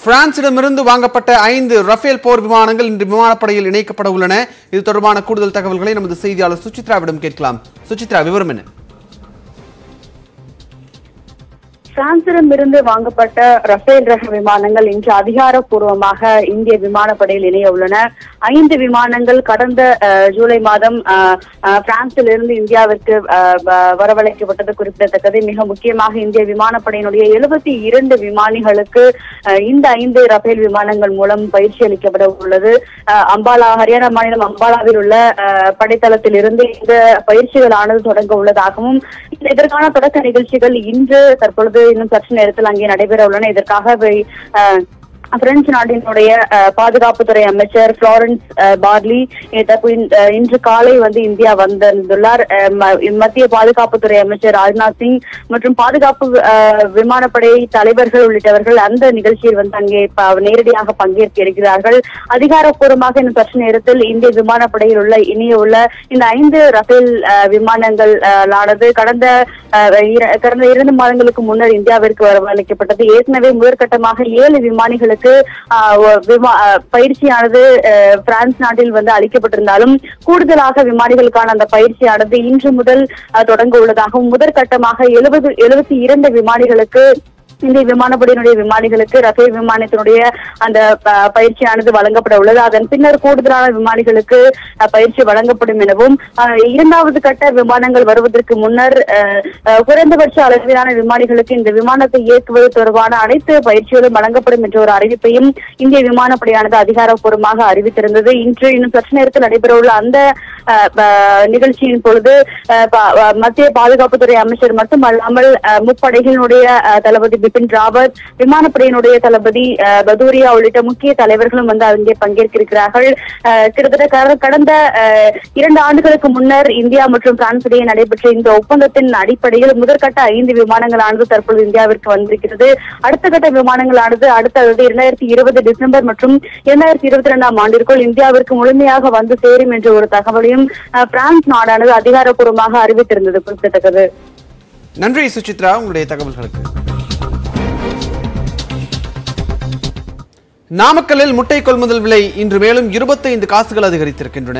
பிரான்சிடமிருந்து வாங்கப்பட்ட ஐந்து ரஃபேல் போர் விமானங்கள் இன்று விமானப்படையில் இணைக்கப்பட உள்ளன இது தொடர்பான கூடுதல் தகவல்களை நமது செய்தியாளர் சுசித்ராவிடம் கேட்கலாம் சுசித்ரா விவரம் என்ன பிரான்சிடமிருந்து வாங்கப்பட்ட ரஃபேல் ரக விமானங்கள் இன்று அதிகாரப்பூர்வமாக இந்திய விமானப்படையில் இணைய உள்ளன ஐந்து விமானங்கள் கடந்த அஹ், ஜூலை மாதம் அஹ், அஹ், பிரான்சிலிருந்து இந்தியாவிற்கு அஹ், வ- வரவழைக்கப்பட்டது குறிப்பிடத்தக்கது மிக முக்கியமாக இந்திய விமானப்படையினுடைய எழுபத்தி இரண்டு விமானிகளுக்கு அஹ், இந்த ஐந்து ரஃபேல் விமானங்கள் மூலம் பயிற்சி அளிக்கப்பட உள்ளது அஹ், அம்பாலா ஹரியானா மாநிலம் அம்பாலாவில் உள்ள அஹ், படைத்தளத்தில் இருந்து இந்த பயிற்சிகளானது தொடங்க உள்ளதாகவும் இதற்கான தொடக்க நிகழ்ச்சிகள் இன்று தற்பொழுது இன்னும் சற்று நேரத்தில் அங்கே நடைபெற உள்ளன இதற்காக வை- அஹ், பிரெஞ்சு நாட்டினுடைய அஹ், பாதுகாப்புத்துறை அமைச்சர் பிளாரன்ஸ் அஹ், பார்லி அஹ், தற்ப- அஹ், இன்று காலை வந்து இந்தியா வந்திருந்துள்ளார் அஹ், ம- மத்திய பாதுகாப்புத்துறை அமைச்சர் ராஜ்நாத் சிங் மற்றும் பாதுகாப்பு அஹ், விமானப்படை தலைவர்கள் உள்ளிட்டவர்கள் அந்த நிகழ்ச்சியில் வந்து அங்கே ப- நேரடியாக பங்கேற்க இருக்கிறார்கள் அதிகாரப்பூர்வமாக இன்னும் சற்று நேரத்தில் இந்திய விமானப்படையில் உள்ள இணைய உள்ள இந்த ஐந்து ரஃபேல் அஹ், விமானங்கள் அஹ், ஆனது கடந்த அஹ், இர- கடந்த இரண்டு மாதங்களுக்கு முன்னர் இந்தியாவிற்கு வரவழைக்கப்பட்டது ஏற்கனவே முதற்கட்டமாக ஏழு விமானிகளுக்கு அஹ், ஒ- விமா- அஹ், பயிற்சியானது அஹ், பிரான்ஸ் நாட்டில் வந்து அளிக்கப்பட்டிருந்தாலும் கூடுதலாக விமானிகளுக்கான அந்த பயிற்சியானது இன்று முதல் அஹ், தொடங்க உள்ளதாகவும் முதற்கட்டமாக எழுபது எழுபத்தி இரண்டு விமானிகளுக்கு இந்திய விமானப்படையினுடைய விமானிகளுக்கு ரஃபேல் விமானத்தினுடைய அந்த ப- பயிற்சியானது வழங்கப்பட உள்ளது அதன் பின்னர் கூடுதலான விமானிகளுக்கு அஹ், பயிற்சி வழங்கப்படும் எனவும் அஹ், இரண்டாவது கட்ட விமானங்கள் வருவதற்கு முன்னர் அஹ், அஹ், குறைந்தபட்ச அளவிலான விமானிகளுக்கு இந்த விமானத்தை இயக்குவது தொடர்பான அனைத்து பயிற்சிகளும் வழங்கப்படும் என்ற ஒரு அறிவிப்பையும் இந்திய விமானப்படையானது அதிகாரப்பூர்வமாக அறிவித்திருந்தது இன்று இன்னும் சற்று நேரத்தில் நடைபெறவுள்ள அந்த அஹ், ப- நிகழ்ச்சியின் பொழுது அஹ், ப- அஹ், மத்திய பாதுகாப்புத்துறை அமைச்சர் மட்டுமல்லாமல் அஹ், முப்படைகளினுடைய அஹ், தளபதி பிபின் ராவத் விமானப்படையினுடைய தளபதி அஹ், பதூரியா உள்ளிட்ட முக்கிய தலைவர்களும் வந்து அங்கே பங்கேற்க இருக்கிறார்கள் அஹ், கிட்டத்தட்ட கட- கடந்த அஹ், இரண்டு ஆண்டுகளுக்கு முன்னர் இந்தியா மற்றும் பிரான்ஸ் இடையே நடைபெற்ற இந்த ஒப்பந்தத்தின் அடிப்படையில் முதற்கட்ட ஐந்து விமானங்களானது தற்பொழுது இந்தியாவிற்கு வந்திருக்கிறது அடுத்த கட்ட விமானங்களானது அடுத்த அதாவது இரண்டாயிரத்தி இருபது டிசம்பர் மற்றும் இரண்டாயிரத்தி இருபத்தி ரெண்டாம் ஆண்டிற்குள் இந்தியாவிற்கு முழுமையாக வந்து சேரும் என்ற ஒரு தகவலையும் அஹ், பிரான்ஸ் நாடானது அதிகாரப்பூர்வமாக அறிவித்திருந்தது குறிப்பிடத்தக்கது நன்றி சுசித்ரா உங்களுடைய தகவல்களுக்கு நாமக்கல்லில் முட்டை கொள்முதல் விலை இன்று மேலும் இருபத்தைந்து காசுகள் அதிகரித்திருக்கின்றன